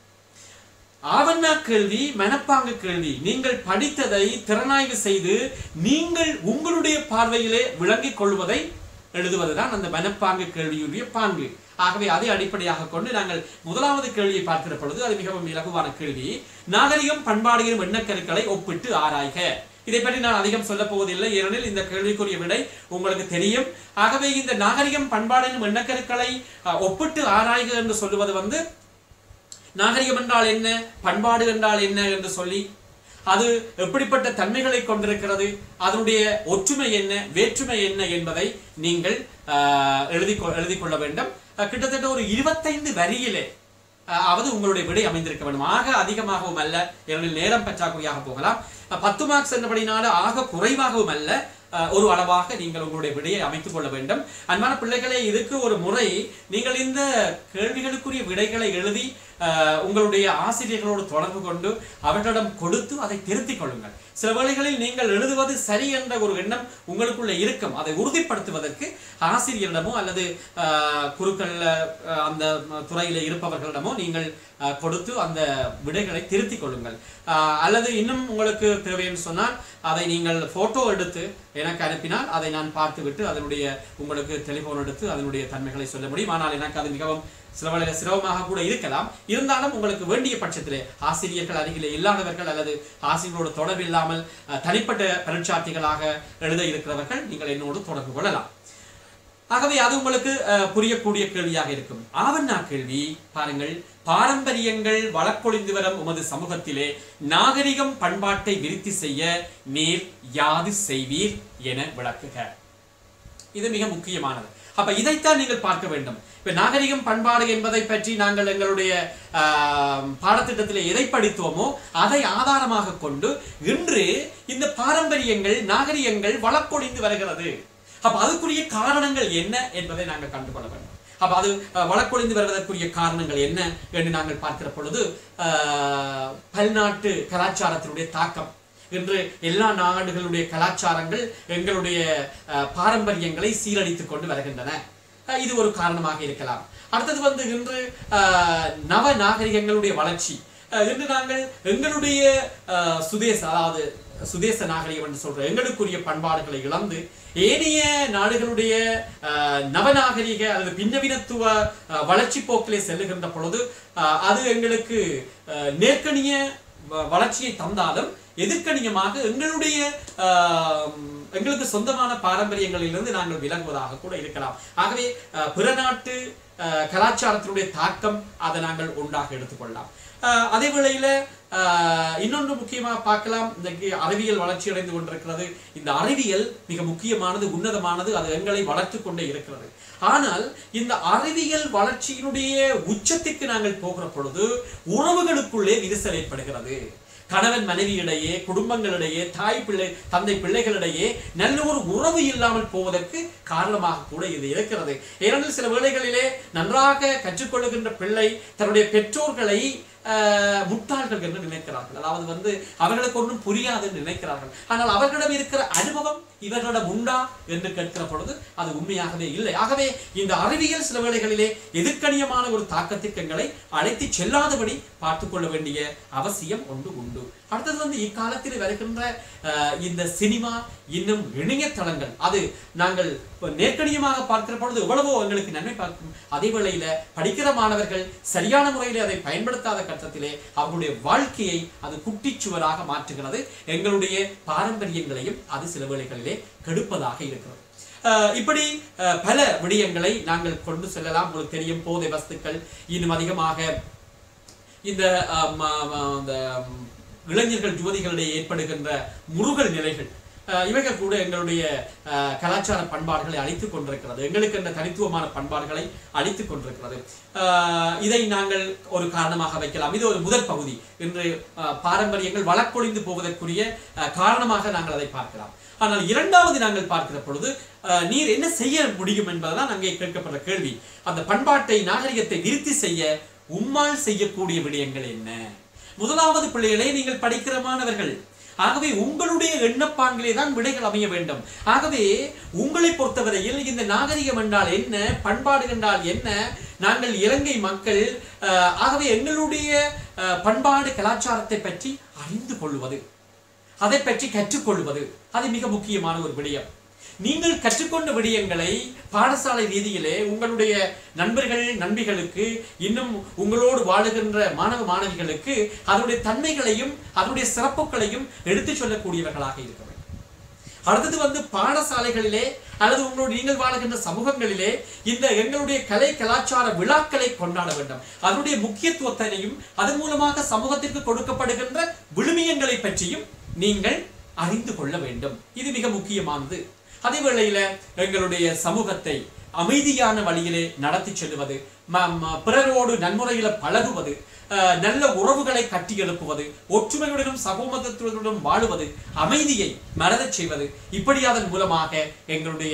ஆவண்ணா கேள்வி மனப்பாங்கு கேள்வி நீங்கள் படித்ததை திறனாய்வு செய்து நீங்கள் உங்களுடைய பார்வையிலே விளங்கிக் கொள்வதை எழுதுவதுதான் அந்த மனப்பாங்கு கேள்வியுடைய பாங்கு ஆகவே அதை அடிப்படையாக கொண்டு நாங்கள் முதலாவது கேள்வியை பார்க்கிற பொழுது அது மிகவும் இலகுவான கேள்வி நாகரிகம் பண்பாடுகளும் எண்ணக்கருக்களை ஒப்பிட்டு ஆராய்க இதை பற்றி நான் அதிகம் சொல்ல போவதில்லை ஏனெனில் இந்த கேள்விக்குரிய விடை உங்களுக்கு தெரியும் ஆகவே இந்த நாகரிகம் பண்பாடு எண்ணக்கருக்களை அஹ், ஒப்பிட்டு ஆராய்க என்று சொல்லுவது வந்து நாகரிகம் என்றால் என்ன பண்பாடு என்றால் என்ன என்று சொல்லி அது எப்படிப்பட்ட தன்மைகளை கொண்டிருக்கிறது அதனுடைய ஒற்றுமை என்ன வேற்றுமை என்ன என்பதை நீங்கள் ஆஹ், எழுதி கொ- எழுதிக் கொள்ள வேண்டும் அஹ், கிட்டத்தட்ட ஒரு இருபத்தைந்து வரியிலே அஹ், அவது உங்களுடைய விடை அமைந்திருக்க வேண்டும் ஆக அதிகமாகவும் அல்ல ஏனெனில் நேரம் பற்றாக்குறையாக போகலாம் அஹ், பத்து மார்க்ஸ் என்றபடினால ஆக குறைவாகவும் அல்ல அஹ், ஒரு அளவாக நீங்கள் உங்களுடைய விடையை அமைத்துக் கொள்ள வேண்டும் அன்பான பிள்ளைகளே இதுக்கு ஒரு முறை நீங்கள் இந்த கேள்விகளுக்குரிய விடைகளை எழுதி அஹ், உங்களுடைய ஆசிரியர்களோடு தொடர்பு கொண்டு அவர்களிடம் கொடுத்து அதை திருத்திக் கொள்ளுங்கள் சில வேளைகளில் நீங்கள் எழுதுவது சரி என்ற ஒரு எண்ணம் உங்களுக்குள்ள இருக்கும் அதை உறுதிப்படுத்துவதற்கு ஆசிரியரிடமோ அல்லது அஹ், குருக்கள் அஹ், அந்த துறையில இருப்பவர்களிடமோ நீங்கள் அஹ், கொடுத்து அந்த விடைகளை திருத்திக் கொள்ளுங்கள் அஹ், அல்லது இன்னும் உங்களுக்கு தேவைன்னு சொன்னால் அதை நீங்கள் போட்டோ எடுத்து எனக்கு அனுப்பினால் அதை நான் பார்த்துவிட்டு அதனுடைய உங்களுக்கு டெலிபோன் எடுத்து அதனுடைய தன்மைகளை சொல்ல முடியும் ஆனால் எனக்கு அது மிகவும் சில வேளையில சிரமமாக கூட இருக்கலாம் இருந்தாலும் உங்களுக்கு வேண்டிய பட்சத்திலே ஆசிரியர்கள் அருகிலே இல்லாதவர்கள் அல்லது ஆசிரியர்களோடு தொடர்பு இல்லாமல் அஹ், தனிப்பட்ட பரீட்சார்த்திகளாக எழுத இருக்கிறவர்கள் நீங்கள் என்னோடு தொடர்பு கொள்ளலாம் ஆகவே அது உங்களுக்கு அஹ், புரியக்கூடிய கேள்வியாக இருக்கும் ஆவண்ணா கேள்வி பாருங்கள் பாரம்பரியங்கள் வழக்கொழிந்து வரும் உமது சமூகத்திலே நாகரிகம் பண்பாட்டை விருத்தி செய்ய நீர் யாது செய்வீர் என விளக்குக இது மிக முக்கியமானது அப்ப இதைத்தான் நீங்கள் பார்க்க வேண்டும் இப்ப நாகரிகம் பண்பாடு என்பதை பற்றி நாங்கள் எங்களுடைய ஆஹ், பாடத்திட்டத்திலே எதை படித்தோமோ அதை ஆதாரமாக கொண்டு இன்று இந்த பாரம்பரியங்கள் நாகரிகங்கள் வழக்கொழிந்து வருகிறது அப்ப அதுக்குரிய காரணங்கள் என்ன என்பதை நாங்கள் கண்டுகொள்ள வேண்டும் அப்ப அது அஹ், வழக்கொழிந்து வருவதற்குரிய காரணங்கள் என்ன என்று நாங்கள் பார்க்கிற பொழுது ஆஹ், பல்நாட்டு கலாச்சாரத்தினுடைய தாக்கம் இன்று எல்லா நாடுகளுடைய கலாச்சாரங்கள் எங்களுடைய அஹ், பாரம்பரியங்களை சீரழித்துக் கொண்டு வருகின்றன அஹ், இது ஒரு காரணமாக இருக்கலாம் அடுத்தது வந்து இன்று அஹ், நவ நாகரிகங்களுடைய வளர்ச்சி அஹ், இன்று நாங்கள் எங்களுடைய அஹ், சுதேச அதாவது சுதேச நாகரிகம் என்று சொல்ற எங்களுக்குரிய பண்பாடுகளை இழந்து ஏனைய நாடுகளுடைய அஹ், நவநாகரிக அல்லது பின்னவினத்துவ அஹ், வளர்ச்சி போக்கிலே செல்லுகின்ற பொழுது அஹ், அது எங்களுக்கு அஹ், நேர்க்கணிய வ- வளர்ச்சியை தந்தாலும் எதிர்க்கணியமாக எங்களுடைய ஆஹ், எங்களுக்கு சொந்தமான பாரம்பரியங்களிலிருந்து நாங்கள் விலகுவதாக கூட இருக்கலாம் ஆகவே ஆஹ், பிற நாட்டு ஆஹ், கலாச்சாரத்தினுடைய தாக்கம் அதை நாங்கள் ஒன்றாக எடுத்துக்கொள்ளலாம் ஆஹ், அதே வேளையில ஆஹ், இன்னொன்று முக்கியமாக பார்க்கலாம் இன்றைக்கு அறிவியல் வளர்ச்சி அடைந்து கொண்டிருக்கிறது இந்த அறிவியல் மிக முக்கியமானது உன்னதமானது அது எங்களை வளர்த்து கொண்டே இருக்கிறது ஆனால் இந்த அறிவியல் வளர்ச்சியினுடைய உச்சத்திற்கு நாங்கள் போகிற பொழுது உறவுகளுக்குள்ளே விரிசல் ஏற்படுகிறது கணவன் மனைவியிடையே குடும்பங்களிடையே தாய் பிள்ளை தந்தை பிள்ளைகளிடையே நல்ல ஒரு உறவு இல்லாமல் போவதற்கு காரணமாக கூட இது இருக்கிறது ஏனெனில் சில வேளைகளிலே நன்றாக கற்றுக்கொள்ளுகின்ற பிள்ளை தன்னுடைய பெற்றோர்களை ஆஹ், முட்டாள்கள் என்று நினைக்கிறார்கள் அதாவது வந்து அவர்களுக்கு ஒன்றும் புரியாது என்று நினைக்கிறார்கள் ஆனால் அவர்களிடம் இருக்கிற அனுபவம் இவர்களிடம் உண்டா என்று கேட்கிற பொழுது அது உண்மையாகவே இல்லை ஆகவே இந்த அறிவியல் சில வேளைகளிலே எதிர்க்கணியமான ஒரு தாக்கத்திற்கு எங்களை அழைத்து செல்லாதபடி பார்த்துக் கொள்ள வேண்டிய அவசியம் ஒன்று உண்டு அடுத்தது வந்து இக்காலத்தில் வருகின்ற ஆஹ், இந்த சினிமா இன்னும் இணையதளங்கள் அது நாங்கள் இப்ப நேர்க்கணியமாக பார்க்கிற பொழுது எவ்வளவோ எங்களுக்கு நன்மை பார்க்கும் அதே வேளையில படிக்கிற மாணவர்கள் சரியான முறையில் அதை பயன்படுத்தாத கட்டத்திலே அவர்களுடைய வாழ்க்கையை அது குட்டிச்சுவராக மாற்றுகிறது எங்களுடைய பாரம்பரியங்களையும் அது சில வேளைகளிலே கெடுப்பதாக இருக்கிறது அஹ் இப்படி அஹ், பல விடயங்களை நாங்கள் கொண்டு செல்லலாம் உங்களுக்கு தெரியும் போதை வஸ்துக்கள் இன்னும் அதிகமாக இந்த ஆம், ஆம், அந்த ம், இளைஞர்கள் யுவதிகளிடையே ஏற்படுகின்ற முருகல் நிலைகள் அஹ், இவைகள் கூட எங்களுடைய அஹ், கலாச்சார பண்பாடுகளை அழித்துக் கொண்டிருக்கிறது எங்களுக்கு என்ற தனித்துவமான பண்பாடுகளை அழித்துக் கொண்டிருக்கிறது அஹ், இதை நாங்கள் ஒரு காரணமாக வைக்கலாம் இது ஒரு முதல் பகுதி இன்று அஹ், பாரம்பரியங்கள் வழக்கொழிந்து போவதற்குரிய அஹ், காரணமாக நாங்கள் அதை பார்க்கலாம் ஆனால் இரண்டாவது நாங்கள் பார்க்கிற பொழுது அஹ், நீர் என்ன செய்ய முடியும் என்பதுதான் அங்கே கேட்கப்பட்ட கேள்வி அந்த பண்பாட்டை நாகரிகத்தை விருத்தி செய்ய உம்மால் செய்யக்கூடிய விடயங்கள் என்ன முதலாவது பிள்ளைகளை நீங்கள் படிக்கிற மாணவர்கள் ஆகவே உங்களுடைய எண்ணப்பாங்கிலே தான் விடைகள் அமைய வேண்டும் ஆகவே உங்களை பொறுத்தவரையில் இந்த நாகரிகம் என்றால் என்ன பண்பாடு என்றால் என்ன நாங்கள் இலங்கை மக்கள் அஹ், ஆகவே எங்களுடைய அஹ், பண்பாடு கலாச்சாரத்தை பற்றி அறிந்து கொள்வது அதை பற்றி கற்றுக்கொள்வது அது மிக முக்கியமான ஒரு விடயம் நீங்கள் கற்றுக்கொண்ட விடயங்களை பாடசாலை ரீதியிலே உங்களுடைய நண்பர்கள் நண்பிகளுக்கு இன்னும் உங்களோடு வாழுகின்ற மாணவ மாணவிகளுக்கு அதனுடைய தன்மைகளையும் அதனுடைய சிறப்புகளையும் எடுத்துச் சொல்லக்கூடியவர்களாக இருக்க வேண்டும் அடுத்தது வந்து பாடசாலைகளிலே அல்லது உங்களுடைய நீங்கள் வாழுகின்ற சமூகங்களிலே இந்த எங்களுடைய கலை கலாச்சார விழாக்களை கொண்டாட வேண்டும் அதனுடைய முக்கியத்துவத்தினையும் அதன் மூலமாக சமூகத்திற்கு கொடுக்கப்படுகின்ற விழுமியங்களை பற்றியும் நீங்கள் அறிந்து கொள்ள வேண்டும் இது மிக முக்கியமானது அதே வேளையில எங்களுடைய சமூகத்தை அமைதியான வழியிலே நடத்தி செல்வது ம- ம- பிறரோடு நன்முறையில பழகுவது அஹ், நல்ல உறவுகளை கட்டி எழுப்புவது ஒற்றுமையுடனும் சகோமதத்துடனும் வாழுவது அமைதியை மறதச் செய்வது இப்படி அதன் மூலமாக எங்களுடைய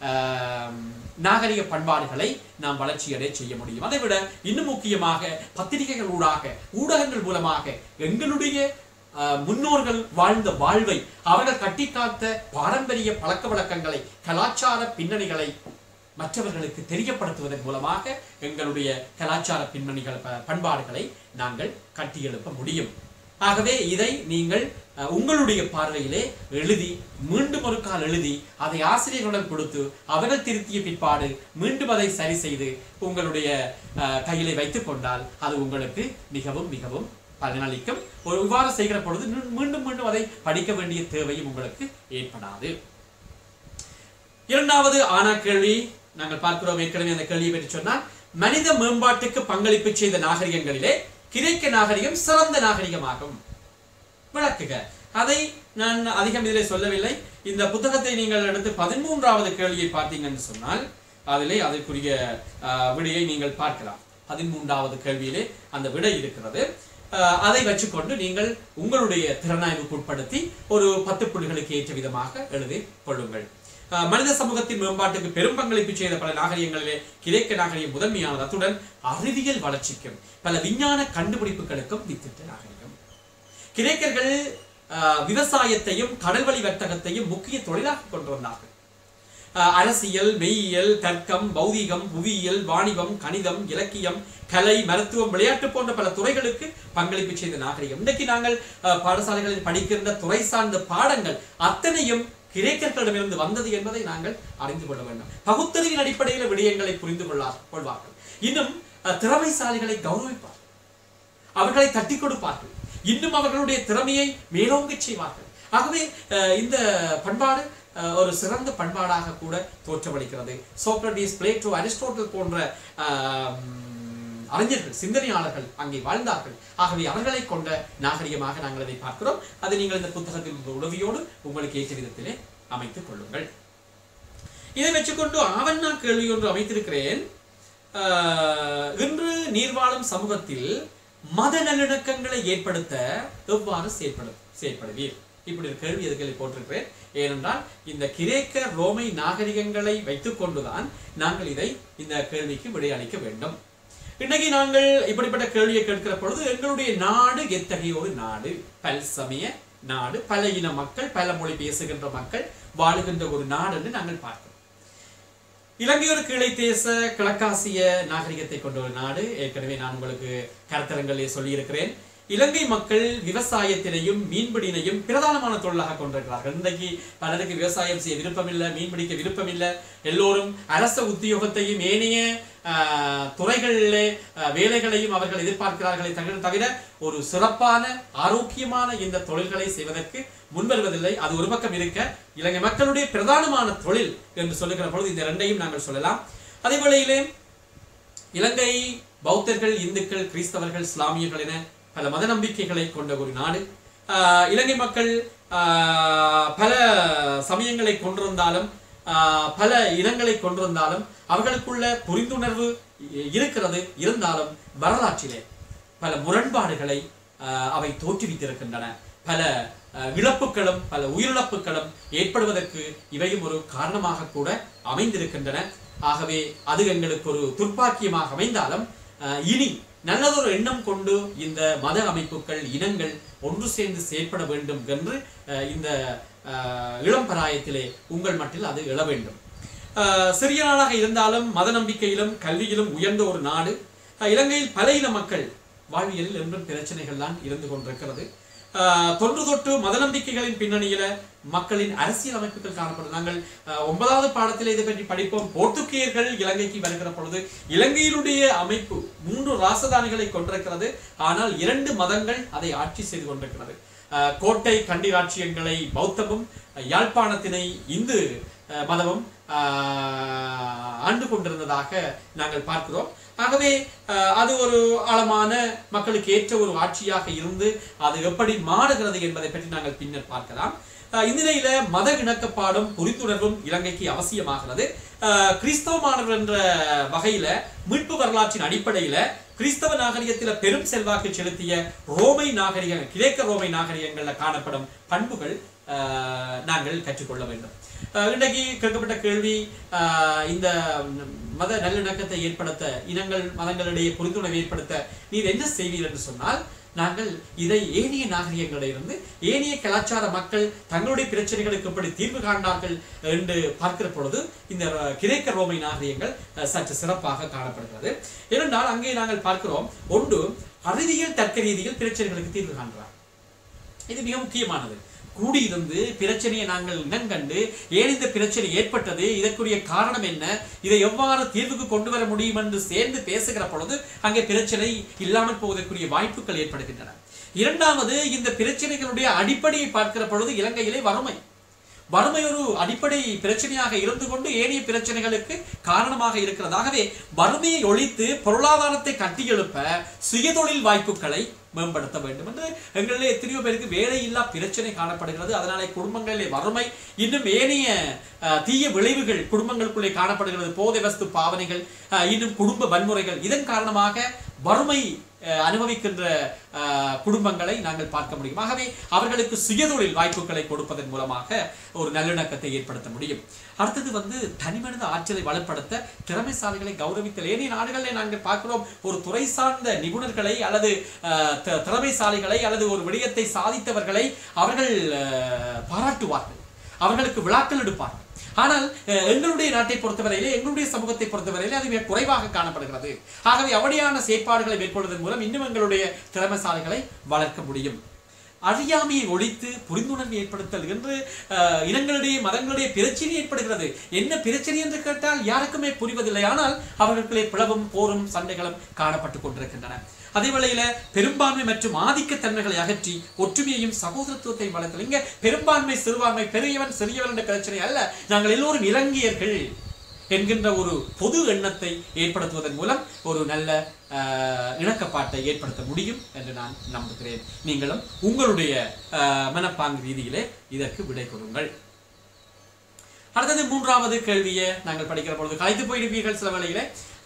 ஆம், நாகரிக பண்பாடுகளை நாம் வளர்ச்சியடைய செய்ய முடியும் அதை விட இன்னும் முக்கியமாக பத்திரிகைகள் ஊடாக ஊடகங்கள் மூலமாக எங்களுடைய ஆஹ், முன்னோர்கள் வாழ்ந்த வாழ்வை அவர்கள் கட்டிக்காத்த பாரம்பரிய பழக்க வழக்கங்களை கலாச்சார பின்னணிகளை மற்றவர்களுக்கு தெரியப்படுத்துவதன் மூலமாக எங்களுடைய கலாச்சார பின்னணிகள் ப- பண்பாடுகளை நாங்கள் கட்டியெழுப்ப முடியும் ஆகவே இதை நீங்கள் அஹ், உங்களுடைய பார்வையிலே எழுதி மீண்டும் ஒரு கால் எழுதி அதை ஆசிரியர்களிடம் கொடுத்து அவர்கள் திருத்திய பிற்பாடு மீண்டும் அதை சரி செய்து உங்களுடைய அஹ், கையிலே வைத்துக் கொண்டால் அது உங்களுக்கு மிகவும் மிகவும் பலனளிக்கும் ஒரு இவ்வாறு செய்கிற பொழுது மீ- மீண்டும் மீண்டும் அதை படிக்க வேண்டிய தேவையும் உங்களுக்கு ஏற்படாது இரண்டாவது ஆனா கேள்வி நாங்கள் பார்க்கிறோம் ஏற்கனவே அந்த கேள்வியை பற்றி சொன்னால் மனித மேம்பாட்டுக்கு பங்களிப்பு செய்த நாகரிகங்களிலே கிரேக்க நாகரிகம் சிறந்த நாகரிகமாகும் விளக்குக அதை நான் அதிகம் இதிலே சொல்லவில்லை இந்த புத்தகத்தை நீங்கள் எடுத்து பதிமூன்றாவது கேள்வியை பார்த்தீங்கன்னு சொன்னால் அதிலே அதற்குரிய ஆஹ், விடையை நீங்கள் பார்க்கலாம் பதிமூன்றாவது கேள்வியிலே அந்த விடை இருக்கிறது ஆஹ், அதை வச்சுக்கொண்டு நீங்கள் உங்களுடைய திறனாய்வுக்கு உட்படுத்தி ஒரு பத்து புள்ளிகளுக்கு ஏற்ற விதமாக எழுதி கொள்ளுங்கள் ஆஹ், மனித சமூகத்தின் மேம்பாட்டுக்கு பெரும் பங்களிப்பு செய்த பல நாகரிகங்களிலே கிரேக்க நாகரிகம் முதன்மையானது அத்துடன் அறிவியல் வளர்ச்சிக்கும் பல விஞ்ஞான கண்டுபிடிப்புகளுக்கும் வித்திட்ட நாகரிகம் கிரேக்கர்கள் ஆஹ், விவசாயத்தையும் கடல்வழி வர்த்தகத்தையும் முக்கிய தொழிலாக கொண்டு வந்தார்கள் ஆஹ், அரசியல் மெய்யியல் தர்க்கம் பௌதீகம் புவியியல் வாணிபம் கணிதம் இலக்கியம் கலை மருத்துவம் விளையாட்டு போன்ற பல துறைகளுக்கு பங்களிப்பு செய்த நாகரிகம் இன்றைக்கு நாங்கள் ஆஹ், பாடசாலைகளில் படிக்கின்ற துறை சார்ந்த பாடங்கள் அத்தனையும் கிரேக்கர்களிடமிருந்து வந்தது என்பதை நாங்கள் அறிந்து கொள்ள வேண்டும் பகுத்தறிவின் அடிப்படையில் விடயங்களை புரிந்து கொள்ளார் கொள்வார்கள் இன்னும் ஆஹ், திறமைசாலிகளை கௌரவிப்பார் அவர்களை தட்டி கொடுப்பார்கள் இன்னும் அவர்களுடைய திறமையை மேலோங்கச் செய்வார்கள் ஆகவே அஹ், இந்த பண்பாடு அஹ், ஒரு சிறந்த பண்பாடாக கூட தோற்றமளிக்கிறது சோக்ரட்டிஸ் பிளேட்டோ அரிஸ்டோட்டல் போன்ற ஆம், அறிஞர்கள் சிந்தனையாளர்கள் அங்கே வாழ்ந்தார்கள் ஆகவே அவர்களை கொண்ட நாகரிகமாக நாங்கள் அதை பார்க்கிறோம் அதை நீங்கள் இந்த புத்தகத்தின் உதவியோடு உங்களுக்கு ஏற்ற விதத்திலே அமைத்துக் கொள்ளுங்கள் இதை வச்சுக்கொண்டு ஆவண்ணா கேள்வி ஒன்று அமைத்திருக்கிறேன் ஆஹ், இன்று நீர்வாழும் சமூகத்தில் மத நல்லிணக்கங்களை ஏற்படுத்த எவ்வாறு செயற்படு செயற்படுவீர் இப்படி ஒரு கேள்வி எதுக்களை போட்டிருக்கிறேன் ஏனென்றால் இந்த கிரேக்க ரோமை நாகரிகங்களை வைத்துக் கொண்டுதான் நாங்கள் இதை இந்த கேள்விக்கு விடையளிக்க வேண்டும் இன்னைக்கு நாங்கள் இப்படிப்பட்ட கேள்வியை கேட்கிற பொழுது எங்களுடைய நாடு எத்தகைய ஒரு நாடு பல் சமய நாடு பல இன மக்கள் பல மொழி பேசுகின்ற மக்கள் வாழுகின்ற ஒரு நாடு என்று நாங்கள் பார்க்கிறோம் இலங்கை ஒரு கீழை தேச கிழக்காசிய நாகரிகத்தை கொண்ட ஒரு நாடு ஏற்கனவே நான் உங்களுக்கு கருத்தரங்களிலே சொல்லியிருக்கிறேன் இலங்கை மக்கள் விவசாயத்தினையும் மீன்பிடினையும் பிரதானமான தொழிலாக கொண்டிருக்கிறார்கள் இன்றைக்கு பலருக்கு விவசாயம் செய்ய விருப்பமில்லை மீன்பிடிக்க விருப்பமில்லை எல்லோரும் அரச உத்தியோகத்தையும் ஏனைய ஆஹ், துறைகளிலே ஆஹ், வேலைகளையும் அவர்கள் எதிர்பார்க்கிறார்களே தவிர தவிர ஒரு சிறப்பான ஆரோக்கியமான இந்த தொழில்களை செய்வதற்கு முன்வருவதில்லை அது ஒரு பக்கம் இருக்க இலங்கை மக்களுடைய பிரதானமான தொழில் என்று சொல்லுகிற பொழுது இந்த ரெண்டையும் நாங்கள் சொல்லலாம் அதே வேளையிலே இலங்கை பௌத்தர்கள் இந்துக்கள் கிறிஸ்தவர்கள் இஸ்லாமியர்கள் என பல மத நம்பிக்கைகளை கொண்ட ஒரு நாடு ஆஹ் இலங்கை மக்கள் ஆஹ் பல சமயங்களை கொண்டிருந்தாலும் ஆஹ் பல இனங்களை கொண்டிருந்தாலும் அவர்களுக்குள்ள புரிந்துணர்வு இ- இருக்கிறது இருந்தாலும் வரலாற்றிலே பல முரண்பாடுகளை ஆஹ் அவை தோற்றுவித்திருக்கின்றன பல ஆஹ் இழப்புகளும் பல உயிரிழப்புகளும் ஏற்படுவதற்கு இவையும் ஒரு காரணமாக கூட அமைந்திருக்கின்றன ஆகவே அது எங்களுக்கு ஒரு துர்ப்பாக்கியமாக அமைந்தாலும் ஆஹ் இனி நல்லதொரு எண்ணம் கொண்டு இந்த மத அமைப்புகள் இனங்கள் ஒன்று சேர்ந்து செயற்பட வேண்டும் என்று ஆஹ் இந்த ஆஹ் இளம் பராயத்திலே உங்கள் மட்டில் அது எழ வேண்டும் ஆஹ் சிறிய நாடாக இருந்தாலும் மத நம்பிக்கையிலும் கல்வியிலும் உயர்ந்த ஒரு நாடு ஆஹ் இலங்கையில் பல இன மக்கள் வாழ்வியலில் என்றும் பிரச்சனைகள் தான் இருந்து கொண்டிருக்கிறது ஆஹ் தொன்று தொட்டு மத நம்பிக்கைகளின் பின்னணியில மக்களின் அரசியல் அமைப்புகள் காணப்படும் நாங்கள் ஆஹ் ஒன்பதாவது பாடத்தில் இதை பற்றி படிப்போம் போர்த்துகேயர்கள் இலங்கைக்கு வருகிற பொழுது இலங்கையினுடைய அமைப்பு மூன்று ராசதானிகளை கொண்டிருக்கிறது ஆனால் இரண்டு மதங்கள் அதை ஆட்சி செய்து கொண்டிருக்கிறது ஆஹ் கோட்டை கண்டி ராட்சியங்களை பௌத்தமும் யாழ்ப்பாணத்தினை இந்து ஆஹ் மதமும் ஆஹ் ஆண்டு கொண்டிருந்ததாக நாங்கள் பார்க்கிறோம் ஆகவே ஆஹ் அது ஒரு ஆழமான மக்களுக்கு ஏற்ற ஒரு ஆட்சியாக இருந்து அது எப்படி மாறுகிறது என்பதை பற்றி நாங்கள் பின்னர் பார்க்கலாம் ஆஹ் இந்த நிலையில மத இணக்கப்பாடும் புரிந்துணர்வும் இலங்கைக்கு அவசியமாகிறது ஆஹ் கிறிஸ்தவ மாணவர் என்ற வகையில மீட்பு வரலாற்றின் அடிப்படையில கிறிஸ்தவ நாகரிகத்தில பெரும் செல்வாக்கு செலுத்திய ரோமை நாகரிக கிரேக்க ரோமை நாகரிகங்கள்ல காணப்படும் பண்புகள் ஆஹ் நாங்கள் கற்றுக்கொள்ள வேண்டும் ஆஹ் இன்றைக்கு கேட்கப்பட்ட கேள்வி ஆஹ் இந்த மத நல்லிணக்கத்தை ஏற்படுத்த இனங்கள் மதங்களிடையே புரிந்துணர்வை ஏற்படுத்த நீர் என்ன செய்வீர் என்று சொன்னால் நாங்கள் இதை ஏனைய நாகரிகங்களிலிருந்து ஏனைய கலாச்சார மக்கள் தங்களுடைய பிரச்சனைகளுக்கு எப்படி தீர்வு காண்டார்கள் என்று பார்க்கிற பொழுது இந்த கிரேக்க ரோமை நாகரிகங்கள் அஹ், சற்று சிறப்பாக காணப்படுகிறது ஏனென்றால் அங்கே நாங்கள் பார்க்கிறோம் ஒன்று அறிவியல் தர்க்க ரீதியில் பிரச்சனைகளுக்கு தீர்வு காண்கிறார் இது மிக முக்கியமானது கூடியிருந்து பிரச்சனையை நாங்கள் இனங்கண்டு ஏன் இந்த பிரச்சனை ஏற்பட்டது இதற்குரிய காரணம் என்ன இதை எவ்வாறு தீர்வுக்கு கொண்டு வர முடியும் என்று சேர்ந்து பேசுகிற பொழுது அங்கே பிரச்சனை இல்லாமல் போவதற்குரிய வாய்ப்புகள் ஏற்படுகின்றன இரண்டாவது இந்த பிரச்சனைகளுடைய அடிப்படையை பார்க்கிற பொழுது இலங்கையிலே வறுமை வறுமை ஒரு அடிப்படை பிரச்சனையாக இருந்து கொண்டு ஏனைய பிரச்சனைகளுக்கு காரணமாக இருக்கிறதாகவே வறுமையை ஒழித்து பொருளாதாரத்தை கட்டியெழுப்ப சுயதொழில் வாய்ப்புகளை மேம்படுத்த வேண்டும் என்று எங்களிலே எத்தனையோ பேருக்கு வேலையில்லா பிரச்சனை காணப்படுகிறது அதனாலே குடும்பங்களிலே வறுமை இன்னும் ஏனைய அஹ், தீய விளைவுகள் குடும்பங்களுக்குள்ளே காணப்படுகிறது போதை வஸ்து பாவனைகள் அஹ், இன்னும் குடும்ப வன்முறைகள் இதன் காரணமாக வறுமை அஹ், அனுபவிக்கின்ற அஹ், குடும்பங்களை நாங்கள் பார்க்க முடியும் ஆகவே அவர்களுக்கு சுயதொழில் வாய்ப்புகளை கொடுப்பதன் மூலமாக ஒரு நல்லிணக்கத்தை ஏற்படுத்த முடியும் அடுத்தது வந்து தனிமனித ஆற்றலை வலுப்படுத்த திறமைசாலிகளை கௌரவித்தல் ஏனைய நாடுகளிலே நாங்கள் பார்க்கிறோம் ஒரு துறை சார்ந்த நிபுணர்களை அல்லது அஹ், தி- திறமைசாலிகளை அல்லது ஒரு விடயத்தை சாதித்தவர்களை அவர்கள் அஹ், பாராட்டுவார்கள் அவர்களுக்கு விழாக்கள் எடுப்பார்கள் ஆனால் அஹ், எங்களுடைய நாட்டை பொறுத்தவரையிலே எங்களுடைய சமூகத்தை பொறுத்தவரையிலே அது மிக குறைவாக காணப்படுகிறது ஆகவே அப்படியான செயற்பாடுகளை மேற்கொள்வதன் மூலம் இன்னும் எங்களுடைய திறமைசாலிகளை வளர்க்க முடியும் அறியாமையை ஒழித்து புரிந்துணர்வு ஏற்படுத்தல் என்று அஹ், இனங்களுடைய மதங்களுடைய பிரச்சனை ஏற்படுகிறது என்ன பிரச்சனை என்று கேட்டால் யாருக்குமே புரிவதில்லை ஆனால் அவர்களுக்குள்ளே பிளவும் போரும் சண்டைகளும் காணப்பட்டுக் கொண்டிருக்கின்றன அதே வேளையில பெரும்பான்மை மற்றும் ஆதிக்கத்தன்மைகளை அகற்றி ஒற்றுமையையும் சகோதரத்துவத்தையும் வளர்த்தல் இங்க பெரும்பான்மை சிறுபான்மை பெரியவன் சிறியவன் என்ற பிரச்சனை அல்ல நாங்கள் எல்லோரும் இலங்கையர்கள் என்கின்ற ஒரு பொது எண்ணத்தை ஏற்படுத்துவதன் மூலம் ஒரு நல்ல ஆஹ், இணக்கப்பாட்டை ஏற்படுத்த முடியும் என்று நான் நம்புகிறேன் நீங்களும் உங்களுடைய ஆஹ், மனப்பாங்கு ரீதியிலே இதற்கு விடை கொடுங்கள் அடுத்தது மூன்றாவது கேள்வியை நாங்கள் படிக்கிற பொழுது கலைத்து போயிருப்பீர்கள் சில வேளையிலே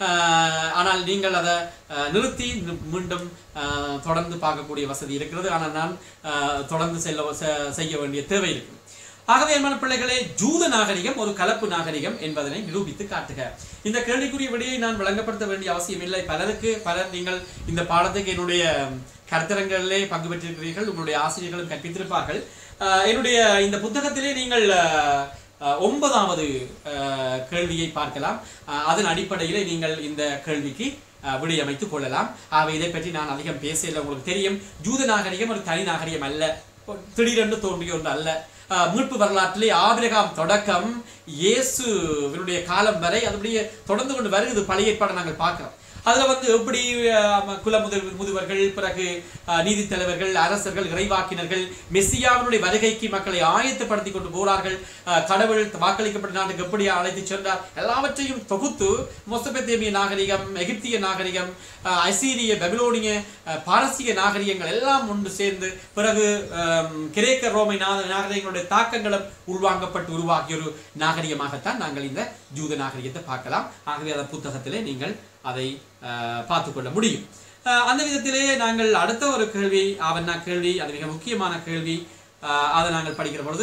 ஆஹ், ஆனால் நீங்கள் அதை ஆஹ், நிறுத்தி நி- மீண்டும் ஆஹ், தொடர்ந்து பார்க்கக்கூடிய வசதி இருக்கிறது ஆனால் நான் ஆஹ், தொடர்ந்து செல்ல செ- செய்ய வேண்டிய தேவை இருக்கு ஆகவே அன்பான பிள்ளைகளே ஜூத நாகரிகம் ஒரு கலப்பு நாகரிகம் என்பதனை நிரூபித்து காட்டுக இந்த கேள்விக்குரிய விடையை நான் விளங்கப்படுத்த வேண்டிய அவசியம் இல்லை பலருக்கு பலர் நீங்கள் இந்த பாடத்துக்கு என்னுடைய கருத்தரங்களிலே பங்கு பெற்றிருக்கிறீர்கள் உங்களுடைய ஆசிரியர்களும் கற்பித்திருப்பார்கள் ஆஹ், என்னுடைய இந்த புத்தகத்திலே நீங்கள் ஆஹ், ஆஹ், ஒன்பதாவது ஆஹ், கேள்வியை பார்க்கலாம் ஆஹ், அதன் அடிப்படையிலே நீங்கள் இந்த கேள்விக்கு ஆஹ், விடையமைத்துக் கொள்ளலாம் ஆகவே இதை பற்றி நான் அதிகம் பேசல உங்களுக்கு தெரியும் ஜூத நாகரிகம் ஒரு தனி நாகரிகம் அல்ல திடீரென்று தோன்றிய ஒன்று அல்ல ஆஹ், மீட்பு வரலாற்றிலே ஆபிரகாம் தொடக்கம் இயேசுவினுடைய காலம் வரை அது அப்படியே தொடர்ந்து கொண்டு வருகிறது பழைய ஏற்பாடை நாங்கள் பார்க்கிறோம் அதுல வந்து எப்படி ஆஹ், குல முதிர் முதுவர்கள் பிறகு ஆஹ், நீதித் தலைவர்கள் அரசர்கள் இறைவாக்கினர்கள் மெஸ்ஸியாவினுடைய வருகைக்கு மக்களை ஆயத்தப்படுத்தி கொண்டு போறார்கள் ஆஹ், கடவுள் வாக்களிக்கப்பட்ட நாட்டுக்கு எப்படி அழைத்து சென்றார் எல்லாவற்றையும் தொகுத்து மொசபெத்தேமிய நாகரிகம் எகிப்திய நாகரிகம் ஆஹ், அசீரிய பெபிலோனிய ஆஹ், பாரசீக நாகரிகங்கள் எல்லாம் ஒன்று சேர்ந்து பிறகு ஆம், கிரேக்க ரோமை நா- நாகரிகங்களுடைய தாக்கங்களும் உள்வாங்கப்பட்டு உருவாகிய ஒரு நாகரிகமாகத்தான் நாங்கள் இந்த ஜூத நாகரிகத்தை பார்க்கலாம் ஆகவே அந்த புத்தகத்திலே நீங்கள் அதை ஆஹ், பார்த்துக் கொள்ள முடியும் ஆஹ், அந்த விதத்திலே நாங்கள் அடுத்த ஒரு கேள்வி ஆவண்ணா கேள்வி அது மிக முக்கியமான கேள்வி ஆஹ், அதை நாங்கள் படிக்கிற பொழுது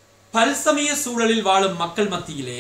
பல்சமய சூழலில் வாழும் மக்கள் மத்தியிலே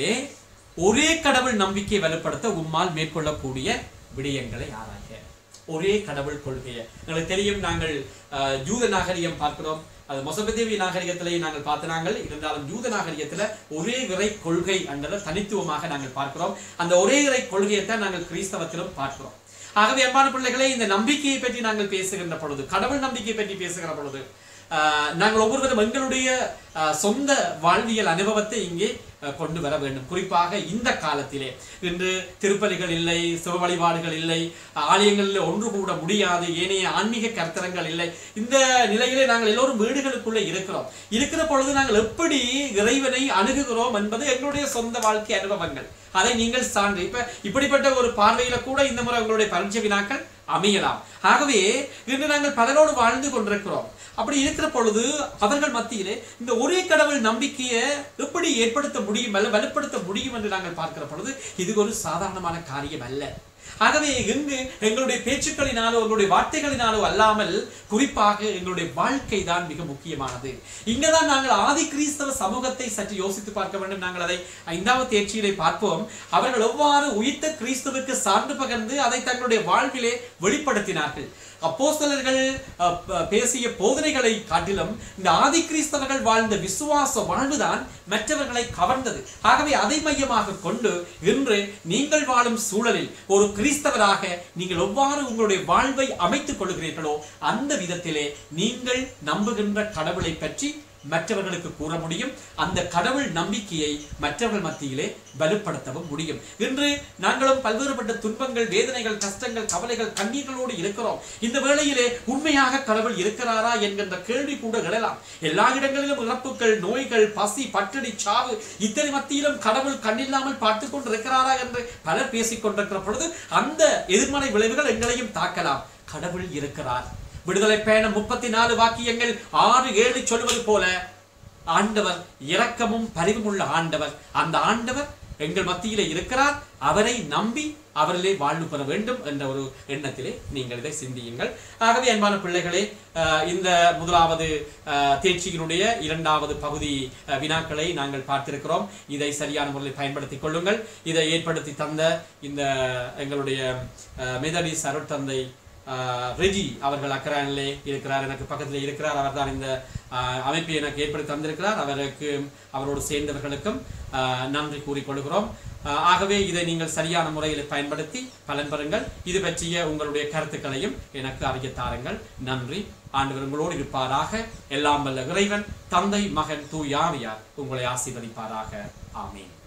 ஒரே கடவுள் நம்பிக்கை வலுப்படுத்த உம்மால் மேற்கொள்ளக்கூடிய விடயங்களை ஆராய்க ஒரே கடவுள் கொள்கையை எங்களுக்கு தெரியும் நாங்கள் ஆஹ், யூத நாகரிகம் பார்க்கிறோம் அது மொசபதேவி நாகரிகத்திலே நாங்கள் பார்த்த நாங்கள் இருந்தாலும் யூத நாகரிகத்துல ஒரே இறை கொள்கை என்ற தனித்துவமாக நாங்கள் பார்க்கிறோம் அந்த ஒரே இறை கொள்கையை தான் நாங்கள் கிறிஸ்தவத்திலும் பார்க்கிறோம் ஆகவே அன்பான பிள்ளைகளே இந்த நம்பிக்கையை பற்றி நாங்கள் பேசுகின்ற பொழுது கடவுள் நம்பிக்கை பற்றி பேசுகிற பொழுது ஆஹ், நாங்கள் ஒவ்வொருவரும் எங்களுடைய ஆஹ், சொந்த வாழ்வியல் அனுபவத்தை இங்கே ஆஹ், கொண்டு வர வேண்டும் குறிப்பாக இந்த காலத்திலே இன்று திருப்பலிகள் இல்லை சிவ வழிபாடுகள் இல்லை ஆலயங்களில் ஒன்று கூட முடியாது ஏனைய ஆன்மீக கர்த்தரங்கள் இல்லை இந்த நிலையிலே நாங்கள் எல்லோரும் வீடுகளுக்குள்ளே இருக்கிறோம் இருக்கிற பொழுது நாங்கள் எப்படி இறைவனை அணுகுகிறோம் என்பது எங்களுடைய சொந்த வாழ்க்கை அனுபவங்கள் அதை நீங்கள் சான்று இப்ப இப்படிப்பட்ட ஒரு பார்வையில கூட இந்த முறை உங்களுடைய பரீட்சை வினாக்கள் அமையலாம் ஆகவே இன்று நாங்கள் பலரோடு வாழ்ந்து கொண்டிருக்கிறோம் அப்படி இருக்கிற பொழுது அவர்கள் மத்தியிலே இந்த ஒரே கடவுள் நம்பிக்கையை எப்படி ஏற்படுத்த முடியும் அல்ல வலுப்படுத்த முடியும் என்று நாங்கள் பார்க்கிற பொழுது இது ஒரு சாதாரணமான காரியம் அல்ல ஆகவே இங்கு எங்களுடைய பேச்சுக்களினாலோ எங்களுடைய வார்த்தைகளினாலோ அல்லாமல் குறிப்பாக எங்களுடைய வாழ்க்கை தான் மிக முக்கியமானது இங்கதான் நாங்கள் ஆதி கிறிஸ்தவ சமூகத்தை சற்று யோசித்து பார்க்க வேண்டும் நாங்கள் அதை ஐந்தாவது தேர்ச்சியிலே பார்ப்போம் அவர்கள் எவ்வாறு உயிர்த்த கிறிஸ்துவுக்கு சான்று பகர்ந்து அதை தங்களுடைய வாழ்விலே வெளிப்படுத்தினார்கள் அப்போஸ்தலர்கள் அஹ், ப- பேசிய போதனைகளை காட்டிலும் இந்த ஆதி கிறிஸ்தவர்கள் வாழ்ந்த விசுவாச வாழ்வுதான் மற்றவர்களை கவர்ந்தது ஆகவே அதை மையமாக கொண்டு இன்று நீங்கள் வாழும் சூழலில் ஒரு கிறிஸ்தவராக நீங்கள் எவ்வாறு உங்களுடைய வாழ்வை அமைத்துக் கொள்கிறீர்களோ அந்த விதத்திலே நீங்கள் நம்புகின்ற கடவுளை பற்றி மற்றவர்களுக்கு கூற முடியும் அந்த கடவுள் நம்பிக்கையை மற்றவர்கள் மத்தியிலே வலுப்படுத்தவும் முடியும் இன்று நாங்களும் பல்வேறுபட்ட துன்பங்கள் வேதனைகள் கஷ்டங்கள் கவலைகள் கண்ணீர்களோடு இருக்கிறோம் இந்த வேளையிலே உண்மையாக கடவுள் இருக்கிறாரா என்கின்ற கேள்வி கூட எழலாம் எல்லா இடங்களிலும் இறப்புகள் நோய்கள் பசி பட்டினி சாவு இத்தனை மத்தியிலும் கடவுள் கண்ணில்லாமல் பார்த்து கொண்டிருக்கிறாரா என்று பலர் பேசிக் கொண்டிருக்கிற பொழுது அந்த எதிர்மறை விளைவுகள் எங்களையும் தாக்கலாம் கடவுள் இருக்கிறார் விடுதலை பயணம் முப்பத்தி நாலு வாக்கியங்கள் ஆறு ஏழு சொல்வது போல ஆண்டவர் இரக்கமும் பரிவும் உள்ள ஆண்டவர் அந்த ஆண்டவர் எங்கள் மத்தியிலே இருக்கிறார் அவரை நம்பி அவரிலே வாழ்வு பெற வேண்டும் என்ற ஒரு எண்ணத்திலே நீங்கள் இதை சிந்தியுங்கள் ஆகவே அன்பான பிள்ளைகளே அஹ், இந்த முதலாவது அஹ், தேர்ச்சியினுடைய இரண்டாவது பகுதி அஹ், வினாக்களை நாங்கள் பார்த்திருக்கிறோம் இதை சரியான முறையில் பயன்படுத்திக் கொள்ளுங்கள் இதை ஏற்படுத்தி தந்த இந்த எங்களுடைய அஹ், மெதடிஸ் அருட்தந்தை ஆஹ் ரெஜி அவர்கள் அக்கரானிலே இருக்கிறார் எனக்கு பக்கத்தில் இருக்கிறார் அவர்தான் இந்த ஆஹ், அமைப்பை எனக்கு ஏற்படுத்தி தந்திருக்கிறார் அவருக்கு அவரோடு சேர்ந்தவர்களுக்கும் ஆஹ், நன்றி கூறிக்கொள்கிறோம் ஆஹ், ஆகவே இதை நீங்கள் சரியான முறையில் பயன்படுத்தி பலன் பெறுங்கள் இது பற்றிய உங்களுடைய கருத்துக்களையும் எனக்கு அறிய தாருங்கள் நன்றி ஆண்டவர் உங்களோடு இருப்பாராக எல்லாம் வல்ல இறைவன் தந்தை மகன் தூயாவியார் உங்களை ஆசீர்வதிப்பாராக ஆமீன்